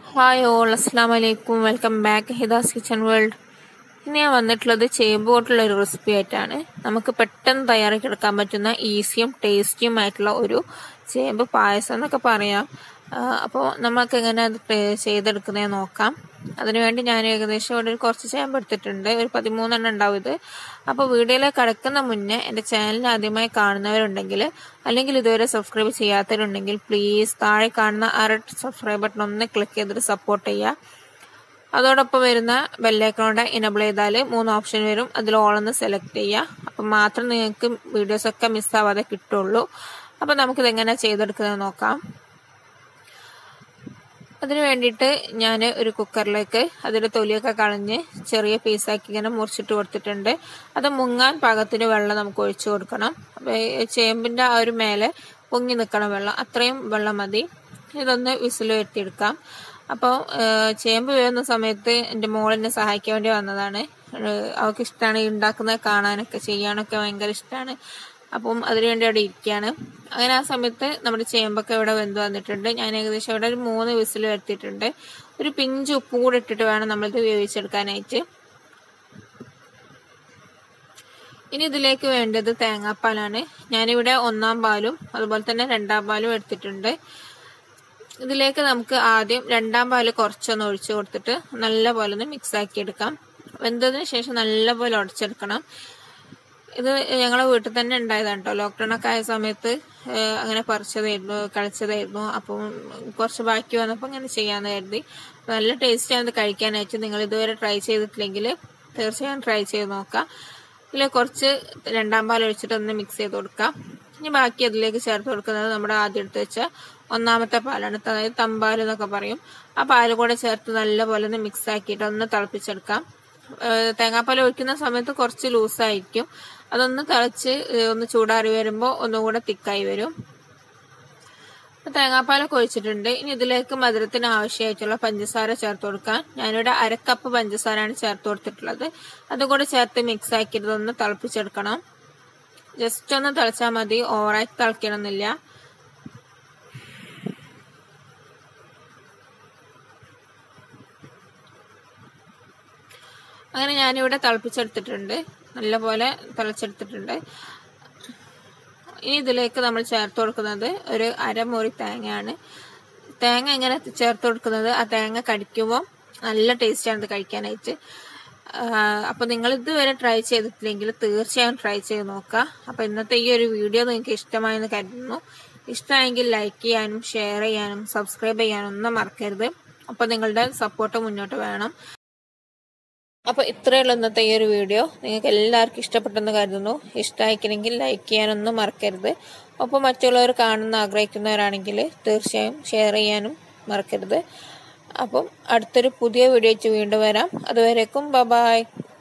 hi all അസ്സാം വലൈക്കും welcome back Hida's kitchen world ഇന്ന് ഞാൻ വന്നിട്ടുള്ളത് ചേമ്പ് കൊണ്ടുള്ള ഒരു റെസിപ്പി ആയിട്ടാണ് നമുക്ക് പെട്ടെന്ന് തയ്യാറാക്കി എടുക്കാൻ പറ്റുന്ന ഈസിയും ടേസ്റ്റിയും ആയിട്ടുള്ള ഒരു ചേമ്പ് പായസം എന്നൊക്കെ പറയാം അപ്പോൾ നമുക്ക് എങ്ങനെ അത് ചെയ്തെടുക്കുന്നത് നോക്കാം അതിനുവേണ്ടി ഞാൻ ഏകദേശം ഇവിടെ ഒരു കുറച്ച് ചേമ്പ് എടുത്തിട്ടുണ്ട് ഒരു പതിമൂന്നെണ്ണം ഉണ്ടാവും ഇത് അപ്പോൾ വീഡിയോയിലേക്ക് കടക്കുന്ന മുന്നേ എൻ്റെ ചാനൽ ആദ്യമായി കാണുന്നവരുണ്ടെങ്കിൽ അല്ലെങ്കിൽ ഇതുവരെ സബ്സ്ക്രൈബ് ചെയ്യാത്തവരുണ്ടെങ്കിൽ പ്ലീസ് താഴെ കാണുന്ന ആ റെഡ് സബ്സ്ക്രൈബ് ബട്ടൺ ഒന്ന് ക്ലിക്ക് ചെയ്തിട്ട് സപ്പോർട്ട് ചെയ്യുക അതോടൊപ്പം വരുന്ന ബെല്ലൈക്കണോടെ ഇനബിൾ ചെയ്താൽ മൂന്ന് ഓപ്ഷൻ വരും അതിൽ ഓളൊന്ന് സെലക്ട് ചെയ്യുക അപ്പം മാത്രം നിങ്ങൾക്ക് വീഡിയോസൊക്കെ മിസ്സാവാതെ കിട്ടുള്ളൂ അപ്പം നമുക്കിത് എങ്ങനെ ചെയ്തെടുക്കുന്നത് നോക്കാം അതിന് വേണ്ടിയിട്ട് ഞാൻ ഒരു കുക്കറിലേക്ക് അതിൻ്റെ തൊലിയൊക്കെ കളഞ്ഞ് ചെറിയ പീസാക്കി ഇങ്ങനെ മുറിച്ചിട്ട് കൊടുത്തിട്ടുണ്ട് അത് മുങ്ങാൻ പാകത്തിന് വെള്ളം നമുക്ക് ഒഴിച്ചു കൊടുക്കണം അപ്പോൾ ചേമ്പിൻ്റെ ആ ഒരു മേലെ പൊങ്ങി നിൽക്കണം വെള്ളം അത്രയും വെള്ളം മതി ഇതൊന്ന് വിസിൽ വരുത്തിയെടുക്കാം അപ്പോൾ ചേമ്പ് വേവുന്ന സമയത്ത് എൻ്റെ മോളിനെ സഹായിക്കാൻ വേണ്ടി വന്നതാണ് അവൾക്ക് ഇഷ്ടമാണ് ഉണ്ടാക്കുന്നത് കാണാനൊക്കെ ചെയ്യാനൊക്കെ ഭയങ്കര ഇഷ്ടമാണ് അപ്പം അതിനുവേണ്ടി അവിടെ ഇരിക്കുകയാണ് അങ്ങനെ ആ സമയത്ത് നമ്മുടെ ചേമ്പൊക്കെ ഇവിടെ വെന്ത് വന്നിട്ടുണ്ട് ഞാൻ ഏകദേശം ഇവിടെ ഒരു മൂന്ന് വിസിൽ വരുത്തിയിട്ടുണ്ട് ഒരു പിഞ്ച് ഉപ്പും കൂടെ ഇട്ടിട്ട് വേണം നമ്മളിത് വേവിച്ചെടുക്കാനായിട്ട് ഇനി ഇതിലേക്ക് വേണ്ടത് തേങ്ങാപ്പാലാണ് ഞാനിവിടെ ഒന്നാം പാലും അതുപോലെ തന്നെ രണ്ടാം പാലും എടുത്തിട്ടുണ്ട് ഇതിലേക്ക് നമുക്ക് ആദ്യം രണ്ടാം പാല് കുറച്ചൊന്ന് ഒഴിച്ചു കൊടുത്തിട്ട് നല്ല പോലെ ഒന്ന് മിക്സ് ആക്കി എടുക്കാം വെന്തതിന് ശേഷം നല്ല പോലെ ഉടച്ചെടുക്കണം ഇത് ഞങ്ങളെ വീട്ടിൽ തന്നെ ഉണ്ടായതാണ് കേട്ടോ ലോക്ക്ഡൗൺ ഒക്കെ ആയ സമയത്ത് അങ്ങനെ പറിച്ചതായിരുന്നു കളിച്ചതായിരുന്നു അപ്പം കുറച്ച് ബാക്കി വന്നപ്പോൾ അങ്ങനെ ചെയ്യാന്ന് കരുതി നല്ല ടേസ്റ്റ് ആണ് ഇത് കഴിക്കാനായിട്ട് നിങ്ങൾ ഇതുവരെ ട്രൈ ചെയ്തിട്ടില്ലെങ്കിൽ തീർച്ചയായും ട്രൈ ചെയ്ത് നോക്കാം ഇതിൽ കുറച്ച് രണ്ടാം പാൽ ഒഴിച്ചിട്ട് ഒന്ന് മിക്സ് ചെയ്ത് കൊടുക്കാം ഇനി ബാക്കി അതിലേക്ക് ചേർത്ത് കൊടുക്കുന്നത് നമ്മുടെ ആദ്യം എടുത്ത് വെച്ച ഒന്നാമത്തെ പാലാണ് അതായത് തമ്പാൽ എന്നൊക്കെ പറയും ആ പാല് കൂടെ ചേർത്ത് നല്ലപോലെ ഒന്ന് മിക്സ് ആക്കിയിട്ട് ഒന്ന് തിളപ്പിച്ചെടുക്കാം തേങ്ങാപ്പാൽ ഒഴിക്കുന്ന സമയത്ത് കുറച്ച് ലൂസായിരിക്കും അതൊന്ന് തിളച്ച് ഒന്ന് ചൂടാറി വരുമ്പോൾ ഒന്നുകൂടെ തിക്കായി വരും തേങ്ങാപ്പാലൊക്കെ ഒഴിച്ചിട്ടുണ്ട് ഇനി ഇതിലേക്ക് മധുരത്തിന് ആവശ്യമായിട്ടുള്ള പഞ്ചസാര ചേർത്ത് കൊടുക്കാൻ ഞാനിവിടെ അരക്കപ്പ് പഞ്ചസാരയാണ് ചേർത്ത് കൊടുത്തിട്ടുള്ളത് അതുകൂടെ ചേർത്ത് മിക്സ് ആക്കിയിട്ട് ഒന്ന് തിളപ്പിച്ചെടുക്കണം ജസ്റ്റ് ഒന്ന് തിളച്ചാൽ മതി ഓവറായിട്ട് തിളക്കണമെന്നില്ല അങ്ങനെ ഞാനിവിടെ തിളപ്പിച്ചെടുത്തിട്ടുണ്ട് നല്ലപോലെ തിളച്ചെടുത്തിട്ടുണ്ട് ഇനി ഇതിലേക്ക് നമ്മൾ ചേർത്ത് കൊടുക്കുന്നത് ഒരു അരമുറി തേങ്ങയാണ് തേങ്ങ എങ്ങനെ ചേർത്ത് കൊടുക്കുന്നത് ആ തേങ്ങ കടിക്കുമ്പോൾ നല്ല ടേസ്റ്റാണ് ഇത് കഴിക്കാനായിട്ട് അപ്പോൾ നിങ്ങൾ ഇതുവരെ ട്രൈ ചെയ്തിട്ടില്ലെങ്കിൽ തീർച്ചയായും ട്രൈ ചെയ്ത് നോക്കുക അപ്പോൾ ഇന്നത്തെ ഈ ഒരു വീഡിയോ നിങ്ങൾക്ക് ഇഷ്ടമായെന്ന് കരുതുന്നു ഇഷ്ടമായെങ്കിൽ ലൈക്ക് ചെയ്യാനും ഷെയർ ചെയ്യാനും സബ്സ്ക്രൈബ് ചെയ്യാനും ഒന്നും മറക്കരുത് അപ്പോൾ നിങ്ങളുടെ സപ്പോർട്ട് മുന്നോട്ട് വേണം അപ്പോൾ ഇത്രയുള്ള ഇന്നത്തെ ഈ ഒരു വീഡിയോ നിങ്ങൾക്ക് എല്ലാവർക്കും ഇഷ്ടപ്പെട്ടെന്ന് കരുതുന്നു ഇഷ്ടമായിക്കണമെങ്കിൽ ലൈക്ക് ചെയ്യാനൊന്നും മറക്കരുത് ഒപ്പം മറ്റുള്ളവർ കാണുന്ന ആഗ്രഹിക്കുന്നവരാണെങ്കിൽ തീർച്ചയായും ഷെയർ ചെയ്യാനും മറക്കരുത് അപ്പം അടുത്തൊരു പുതിയ വീഡിയോ വെച്ച് വീണ്ടും വരാം അതുവരേക്കും ബ ബായ്